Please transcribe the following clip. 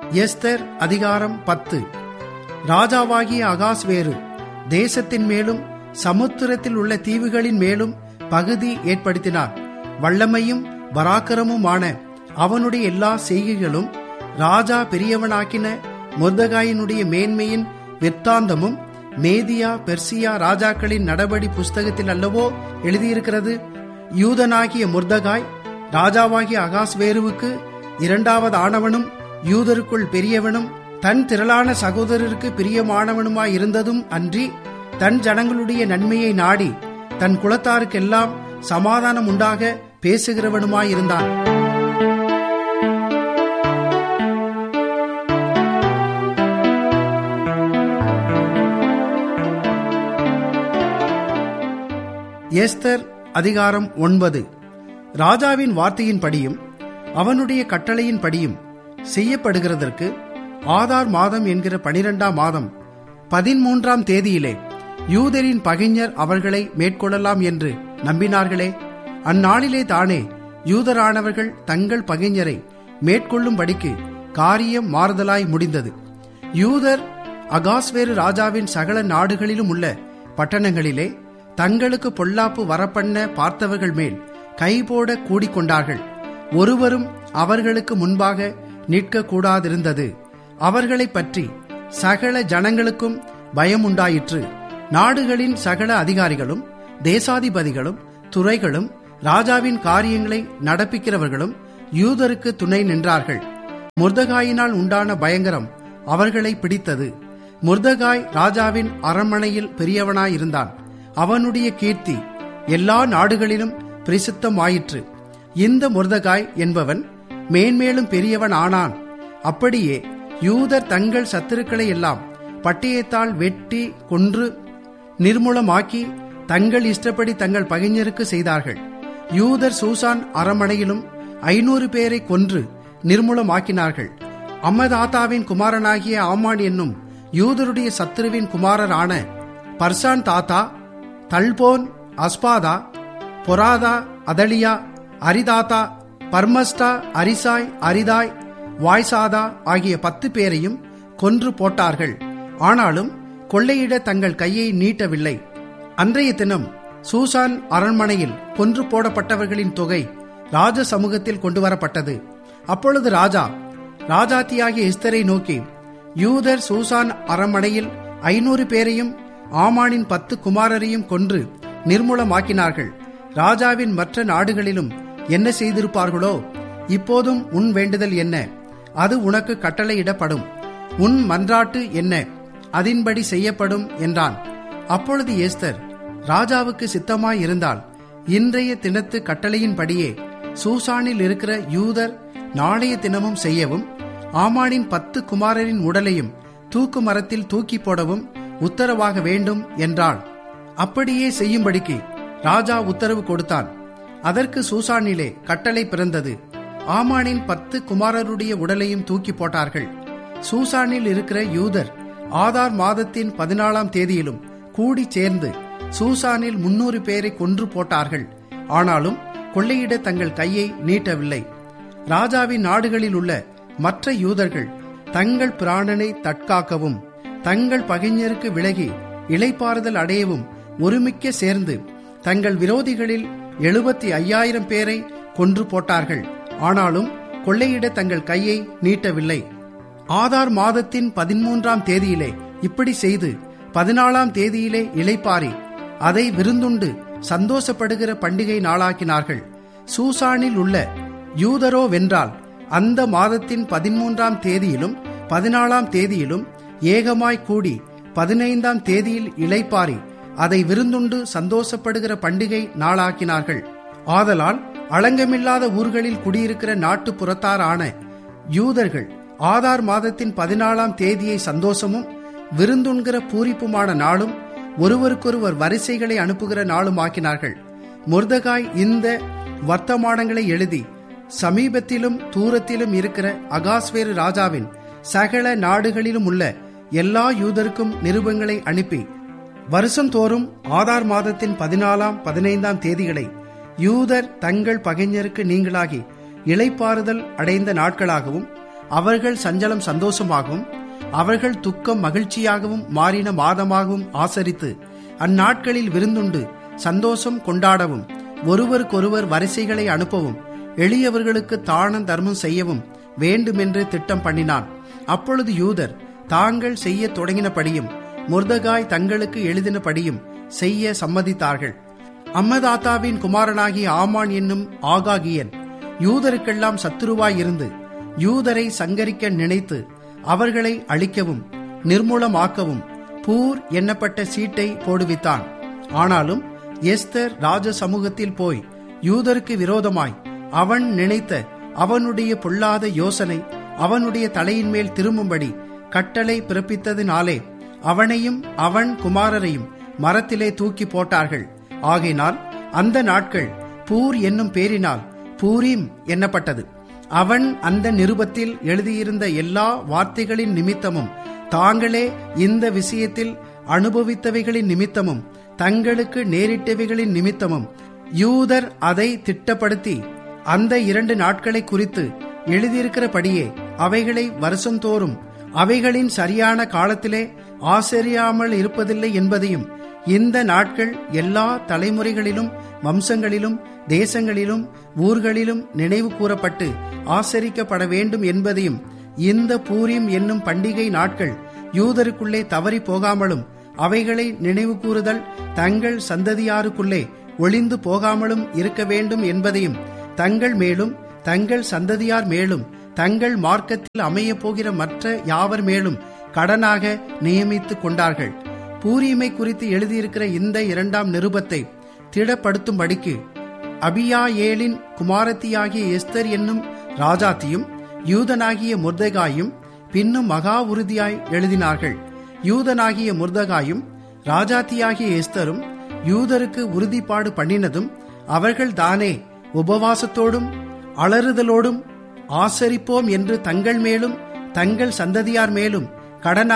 Esther அதிகாரம் பத்து ராஜாவாகிய அகாஸ்வேரு தேசத்தின் மேலும் சமுத்திரத்தில் உள்ள தீவுகளின் மேலும் பகுதி ஏற்படுத்தினார் வல்லமையும் பராக்கிரமுமான அவனுடைய எல்லா செய்கைகளும் ராஜா பெரியவனாக்கின முர்தகாயினுடைய மேன்மையின் விற்த்தாந்தமும் மேதியா பெர்சியா ராஜாக்களின் நடபடி புஸ்தகத்தில் அல்லவோ எழுதியிருக்கிறது யூதனாகிய முர்தகாய் ராஜாவாகிய அகாஸ்வேருவுக்கு இரண்டாவது ஆனவனும் யூதருக்குள் பெரியவனும் தன் திரளான சகோதரருக்கு பிரியமானவனுமாய் இருந்ததும் அன்றி தன் ஜனங்களுடைய நன்மையை நாடி தன் குலத்தாருக்கெல்லாம் சமாதானம் உண்டாக பேசுகிறவனுமாயிருந்தான் எஸ்தர் அதிகாரம் ஒன்பது ராஜாவின் வார்த்தையின்படியும் அவனுடைய கட்டளையின்படியும் செய்யப்படுகிறதற்கு ஆதார் மாதம் என்கிற பனிரெண்டாம் மாதம் பதிமூன்றாம் தேதியிலே யூதரின் பகைஞர் அவர்களை மேற்கொள்ளலாம் என்று நம்பினார்களே அந்நாளிலே தானே யூதரானவர்கள் தங்கள் பகைஞரை மேற்கொள்ளும்படிக்கு காரியம் மாறுதலாய் முடிந்தது யூதர் அகாஸ்வேரு ராஜாவின் சகல நாடுகளிலும் உள்ள பட்டணங்களிலே தங்களுக்கு பொல்லாப்பு வரப்பண்ண பார்த்தவர்கள் மேல் கைபோட கூடிக்கொண்டார்கள் ஒருவரும் அவர்களுக்கு முன்பாக நிற்க கூடாதிருந்தது அவர்களை பற்றி சகல ஜனங்களுக்கும் பயம் உண்டாயிற்று நாடுகளின் சகல அதிகாரிகளும் தேசாதிபதிகளும் துறைகளும் ராஜாவின் காரியங்களை நடப்பிக்கிறவர்களும் யூதருக்கு துணை நின்றார்கள் முர்தகாயினால் உண்டான பயங்கரம் அவர்களை பிடித்தது முர்தகாய் ராஜாவின் அரண்மனையில் பெரியவனாயிருந்தான் அவனுடைய கீர்த்தி எல்லா நாடுகளிலும் பிரசித்தமாயிற்று இந்த முர்தகாய் என்பவன் மேன்மேலும் பெரியவன் ஆனான் அப்படியே யூதர் தங்கள் சத்துருக்களை எல்லாம் பட்டயத்தால் வெட்டி கொன்று நிர்மூலமாக்கி தங்கள் இஷ்டப்படி தங்கள் பகைஞருக்கு செய்தார்கள் யூதர் சூசான் அரமனையிலும் ஐநூறு பேரை கொன்று நிர்மூலமாக்கினார்கள் அம்மதாத்தாவின் குமாரனாகிய ஆமான் என்னும் யூதருடைய சத்துருவின் குமாரரான பர்சான் தாத்தா தல்போன் அஸ்பாதா பொராதா அதலியா அரிதாத்தா பர்மஸ்டா அரிசாய் அரிதாய் வாய்சாதா ஆகிய பத்து பேரையும் கொன்று போட்டார்கள் ஆனாலும் கொள்ளையிட தங்கள் கையை நீட்டவில்லை அன்றைய தினம் சூசான் அரண்மனையில் கொன்று போடப்பட்டவர்களின் தொகை ராஜ சமூகத்தில் கொண்டு வரப்பட்டது அப்பொழுது ராஜா ராஜாத்தியாகிய எஸ்தரை நோக்கி யூதர் சூசான் அரண்மனையில் ஐநூறு பேரையும் ஆமானின் பத்து குமாரரையும் கொன்று நிர்மூலமாக்கினார்கள் ராஜாவின் மற்ற நாடுகளிலும் என்ன செய்திருப்பார்களோ இப்போதும் உன் வேண்டுதல் என்ன அது உனக்கு கட்டளையிடப்படும் உன் மன்றாட்டு என்ன அதின்படி செய்யப்படும் என்றான் அப்பொழுது ஏஸ்தர் ராஜாவுக்கு சித்தமாய் இருந்தால் இன்றைய தினத்து கட்டளையின்படியே சூசானில் இருக்கிற யூதர் நாளைய தினமும் செய்யவும் ஆமானின் பத்து குமாரரின் உடலையும் தூக்கு மரத்தில் தூக்கி போடவும் உத்தரவாக வேண்டும் என்றாள் அப்படியே செய்யும்படிக்கு ராஜா உத்தரவு கொடுத்தான் அதற்கு சூசானிலே கட்டளை பிறந்தது ஆமானின் பத்து குமாரருடைய உடலையும் தூக்கி போட்டார்கள் சூசானில் இருக்கிற யூதர் ஆதார் மாதத்தின் பதினாலாம் தேதியிலும் கூடி சேர்ந்து சூசானில் முன்னூறு பேரை கொன்று போட்டார்கள் ஆனாலும் கொள்ளையிட தங்கள் கையை நீட்டவில்லை ராஜாவின் நாடுகளில் உள்ள மற்ற யூதர்கள் தங்கள் பிராணனை தற்காக்கவும் தங்கள் பகைஞருக்கு விலகி இளைப்பாறுதல் அடையவும் ஒருமிக்க சேர்ந்து தங்கள் விரோதிகளில் எழுபத்தி ஐயாயிரம் பேரை கொன்று போட்டார்கள் ஆனாலும் கொள்ளையிட தங்கள் கையை நீட்டவில்லை ஆதார் மாதத்தின் பதிமூன்றாம் தேதியிலே இப்படி செய்து பதினாலாம் தேதியிலே இளைப்பாரி அதை விருந்துண்டு சந்தோஷப்படுகிற பண்டிகை நாளாக்கினார்கள் சூசானில் உள்ள யூதரோ வென்றால் அந்த மாதத்தின் பதிமூன்றாம் தேதியிலும் பதினாலாம் தேதியிலும் ஏகமாய் கூடி பதினைந்தாம் தேதியில் இளைப்பாரி அதை விருந்துண்டு சந்தோஷப்படுகிற பண்டிகை நாளாக்கினார்கள் ஆதலால் அளங்கமில்லாத ஊர்களில் குடியிருக்கிற நாட்டு புறத்தாரான யூதர்கள் ஆதார் மாதத்தின் பதினாலாம் தேதியை சந்தோஷமும் விருந்துண்கிற பூரிப்புமான நாளும் ஒருவருக்கொருவர் வரிசைகளை அனுப்புகிற நாளும் ஆக்கினார்கள் முர்தகாய் இந்த வர்த்தமானங்களை எழுதி சமீபத்திலும் தூரத்திலும் இருக்கிற அகாஸ்வேரு ராஜாவின் சகல நாடுகளிலும் உள்ள எல்லா யூதருக்கும் நிருபங்களை அனுப்பி வருஷந்தோறும் ஆதார் மாதத்தின் பதினாலாம் பதினைந்தாம் தேதிகளை யூதர் தங்கள் பகைஞருக்கு நீங்களாகி இளைப்பாறுதல் அடைந்த நாட்களாகவும் அவர்கள் சஞ்சலம் சந்தோஷமாகவும் அவர்கள் துக்கம் மகிழ்ச்சியாகவும் மாறின மாதமாகவும் ஆசரித்து அந்நாட்களில் விருந்துண்டு சந்தோஷம் கொண்டாடவும் ஒருவருக்கொருவர் வரிசைகளை அனுப்பவும் எளியவர்களுக்கு தானம் தர்மம் செய்யவும் வேண்டுமென்று திட்டம் பண்ணினான் அப்பொழுது யூதர் தாங்கள் செய்ய தொடங்கினபடியும் முர்தகாய் தங்களுக்கு எழுதினபடியும் செய்ய சம்மதித்தார்கள் அம்மதாத்தாவின் குமாரனாகிய ஆமான் என்னும் ஆகாகியன் யூதருக்கெல்லாம் சத்துருவாய் இருந்து யூதரை சங்கரிக்க நினைத்து அவர்களை அழிக்கவும் நிர்மூலமாக்கவும் பூர் எண்ணப்பட்ட சீட்டை போடுவித்தான் ஆனாலும் எஸ்தர் ராஜ சமூகத்தில் போய் யூதருக்கு விரோதமாய் அவன் நினைத்த அவனுடைய பொல்லாத யோசனை அவனுடைய தலையின் மேல் திரும்பும்படி கட்டளை பிறப்பித்ததினாலே அவனையும் அவன் குமாரரையும் மரத்திலே தூக்கி போட்டார்கள் ஆகையினால் அந்த நாட்கள் பூர் என்னும் பேரினால் பூரீம் எண்ணப்பட்டது அவன் அந்த நிருபத்தில் எழுதியிருந்த எல்லா வார்த்தைகளின் நிமித்தமும் தாங்களே இந்த விஷயத்தில் அனுபவித்தவைகளின் நிமித்தமும் தங்களுக்கு நேரிட்டவைகளின் நிமித்தமும் யூதர் அதை திட்டப்படுத்தி அந்த இரண்டு நாட்களை குறித்து எழுதியிருக்கிறபடியே அவைகளை வருஷந்தோறும் அவைகளின் சரியான காலத்திலே ஆசரியாமல் இருப்பதில்லை என்பதையும் இந்த நாட்கள் எல்லா தலைமுறைகளிலும் வம்சங்களிலும் தேசங்களிலும் ஊர்களிலும் நினைவு கூறப்பட்டு ஆசரிக்கப்பட வேண்டும் என்பதையும் இந்த பூரிம் என்னும் பண்டிகை நாட்கள் யூதருக்குள்ளே தவறி போகாமலும் அவைகளை நினைவு கூறுதல் தங்கள் சந்ததியாருக்குள்ளே ஒளிந்து போகாமலும் இருக்க வேண்டும் என்பதையும் தங்கள் மேலும் தங்கள் சந்ததியார் மேலும் தங்கள் மார்க்கத்தில் அமையப் போகிற மற்ற யாவர் மேலும் கடனாக நியமித்துக் கொண்டார்கள் பூரியமை குறித்து எழுதியிருக்கிற இந்த இரண்டாம் நிருபத்தை திடப்படுத்தும்படிக்கு அபியாயேலின் குமாரத்தியாகிய எஸ்தர் என்னும் ராஜாத்தியும் யூதனாகிய முர்தகாயும் பின்னும் மகா உறுதியாய் எழுதினார்கள் யூதனாகிய முர்தகாயும் ராஜாத்தியாகிய எஸ்தரும் யூதருக்கு உறுதிப்பாடு பண்ணினதும் அவர்கள் தானே உபவாசத்தோடும் அலறுதலோடும் ஆசரிப்போம் என்று தங்கள் மேலும் தங்கள் சந்ததியார் மேலும் கடனாக